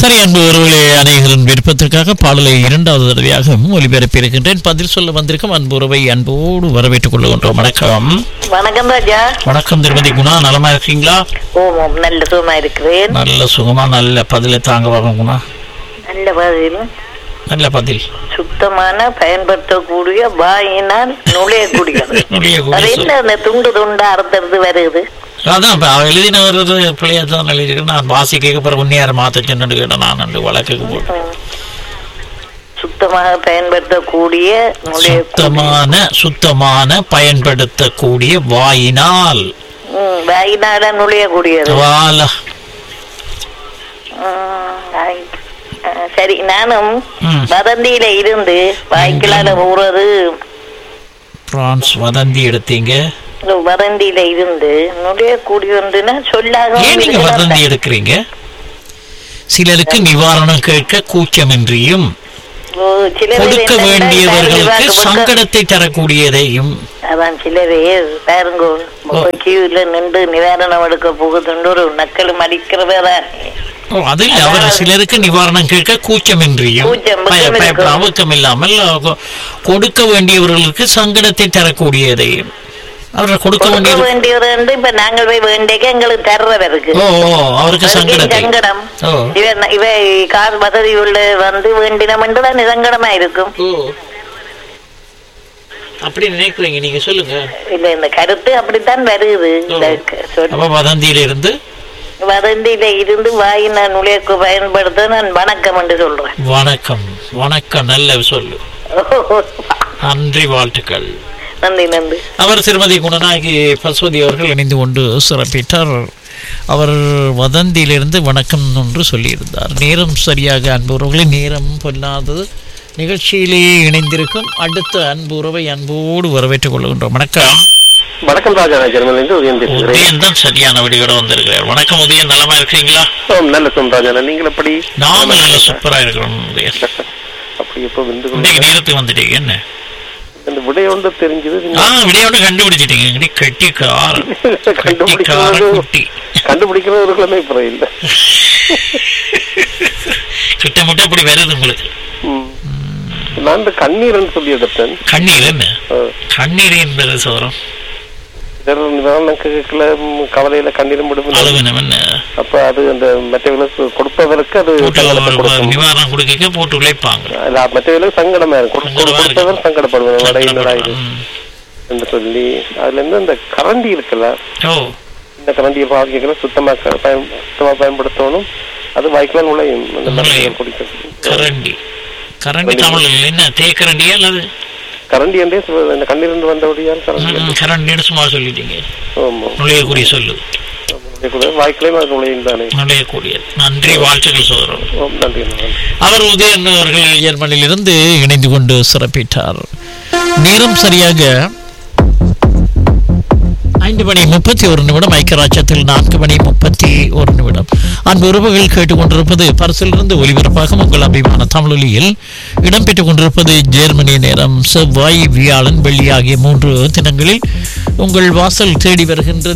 சரி அன்பு ஒருவர்களே அநேகரின் விருப்பத்திற்காக பாடலை இரண்டாவது தடவையாக ஒலிபரப்பி இருக்கின்றேன் பதில் சொல்ல வந்திருக்கும் அன்பு உறவை அன்போடு வரவேற்றுக் கொள்ளுகின்றோம் வணக்கம் வணக்கம் ராஜா வணக்கம் திருமதி குணா நலமா இருக்கீங்களா ஓம் ஓம் நல்ல சுகமா இருக்கிறேன் நல்ல சுகமா நல்ல பதிலை தாங்க வரும் குணா நல்ல பதில் நல்ல பதில் சுத்தமான பயன்படுத்தக்கூடிய வாயினால் நுழையக்கூடியது நுழையக்கூடிய அது என்ன அந்த துண்டு துண்டா அறுத்தறது வருது அதான் இப்ப அவ எழுதினவர் பிள்ளையா தான் எழுதியிருக்கேன் நான் வாசிக்க பிறகு உன்னையார் மாத்த சொன்னு கேட்டேன் நான் அந்த வழக்குக்கு போட்டு சுத்தமாக பயன்படுத்தக்கூடிய நுழைய சுத்தமான சுத்தமான பயன்படுத்தக்கூடிய வாயினால் ம், வாயினால நுழையக்கூடியது வால ம், வாய். ஆ, சரி நானும் ம். வதந்தியில இருந்து வாய்க்கலால போறது பிரான்ஸ் வதந்தி எடுத்தீங்க வதந்தியில இருந்து நுழையக்கூடியதுன்னா சொல்லாக ஏன் நீங்க வதந்தி எடுக்கிறீங்க சிலருக்கு நிவாரணம் கேட்க கூச்சமின்றியும் கொடுக்க வேண்டியவர்களுக்கு சங்கடத்தை தரக்கூடியதையும் அதான் சில பேர் பாருங்க கியூல நின்று நிவாரணம் எடுக்க போகுதுன்னு ஒரு நக்கலும் அடிக்கிறதான் ஓ, அது இல்ல அவர் சிலருக்கு நிவாரணம் கேட்க கூச்சமின்றியும் கூச்சம், பய- வெக்கம் பயப்பட இருக்கும். அவக்கம் இல்லாமல் கொ- கொடுக்க வேண்டியவர்களுக்கு சங்கடத்தை தரக்கூடியதையும் அவர்கள் கொடுக்க கொடுக்க வேண்டிய வேண்டியவர் வந்து இப்ப நாங்கள் போய் வேண்டியக்க எங்களுக்கு தர்றவருக்கு ஓ ஓ, அவருக்கு அவருக்கு சங்கடத்தை சங்கடம் ஓ இவ இவ கார் வசதி உள்ள வந்து வேண்டினம் என்றுதான் சங்கடமா இருக்கும் ஓ அப்படி நினைக்கிறீங்க நீங்க சொல்லுங்க இல்ல இந்த கருத்து அப்படித்தான் வருது இந்த க- சொல்- அப்ப வதந்தியில இருந்து வதந்தியில இருந்து வாயின நுழையக்கு பயன்படுத்த நான் வணக்கம் என்று சொல்றேன் வணக்கம் வணக்கம் நல்ல சொல்லு நன்றி வாழ்த்துக்கள் நன்றி நன்றி அவர் திருமதி குணநாயகி பசுவதி அவர்கள் இணைந்து கொண்டு சிறப்பித்தார் அவர் வதந்தியிலிருந்து வணக்கம் என்று சொல்லியிருந்தார் நேரம் சரியாக அன்புறவுகளை நேரம் பொல்லாதது நிகழ்ச்சியிலே இணைந்திருக்கும் அடுத்த அன்பு உறவை அன்போடு வரவேற்றுக் கொள்கின்றோம் வணக்கம் வணக்கம் ராஜா நான் ஜெர்மனிலிருந்து உதயம் பேசுகிறேன் உதயன் தான் சரியான வடிவோட வந்திருக்கிறார் வணக்கம் உதயன் நலமா இருக்கீங்களா ஓம், நல்ல சுகம் ராஜா நீங்கள் எப்படி நாம நல்ல சூப்பரா இருக்கிறோம் உதயன் அப்படி எப்போ விந்து இன்னைக்கு நேரத்துக்கு வந்துட்டீங்க என்ன இந்த விடையொன்று தெரிஞ்சது ஆ விடையோட கண்டுபிடிச்சிட்டீங்க இங்கே கட்டி கார் கட்டி கார கண்டுபிடிக்கிறது குட்டி கண்டுபிடிக்கிறது ஒரு கிழமை பிற இல்லை கிட்டமிட்ட அப்படி வருது உங்களுக்கு ம். நான் இந்த கண்ணீர்னு சொல்லி எடுத்தேன் கண்ணீர் என்ன அஹ், கண்ணீர் என்பது சோரம் இதர் நிவாரணம் கேட்கல ம், கவலையில கண்ணீரும் விடுவது அழுவினம் என்ன அப்ப அது அந்த மற்றவர்களுக்கு கொடுப்பதற்கு அது போட்டு சங்கடத்தை ஒரு கொடுக்கும் நிவாரணம் கொடுக்க போட்டு உழைப்பாங்க இல்ல, மற்றவர்களுக்கு சங்கடமா இருக்கும் கொடுப்ப- சங்கடமா இருக்கு. கொடுப்பவர் சங்கடப்படுவது வட என்னடா இது ம். என்று சொல்லி அதுல இருந்து அந்த கரண்டி இருக்குல்ல ஓ இந்த கரண்டியை பாதிக்கல சுத்தமா க- பயன் சுத்தமா பயன்படுத்தணும் அது வாய்க்கால் நுழையும் அந்த நுழையும். மரத்தில் குடிக்கும் கரண்டி கரண்டி தமிழ் என்ன தேக்கரண்டியா அல்லது கரண்டி என்றே சொல்வது அந்த கண்ணிலிருந்து வந்தபடியால் கரண்டி ம், கரண்டின்னு சும்மா சொல்லிட்டீங்க ஆமா நுழையக்கூடிய சொல்லு வாய்க்கலையும் அது நுழையும் தானே நுழையக்கூடியது நன்றி வாழ்த்துக்கள் சோதரம் ஓம், நன்றி நன்றி அவர் உதயன் அவர்கள் ஜெர்மனியிலிருந்து இணைந்து கொண்டு சிறப்பித்தார் நேரம் சரியாக ஐந்து மணி முப்பத்தி ஒரு நிமிடம் ஐக்கியராட்சத்தில் நான்கு மணி முப்பத்தி ஒரு நிமிடம் அன்பு உறவுகள் கேட்டுக்கொண்டிருப்பது பரிசிலிருந்து ஒலிபரப்பாக உங்கள் அபிமான தமிழொலியில் இடம்பெற்றுக் கொண்டிருப்பது ஜெர்மனிய நேரம் செவ்வாய் வியாழன் வெள்ளி ஆகிய மூன்று தினங்களில் உங்கள் வாசல் தேடி வருகின்ற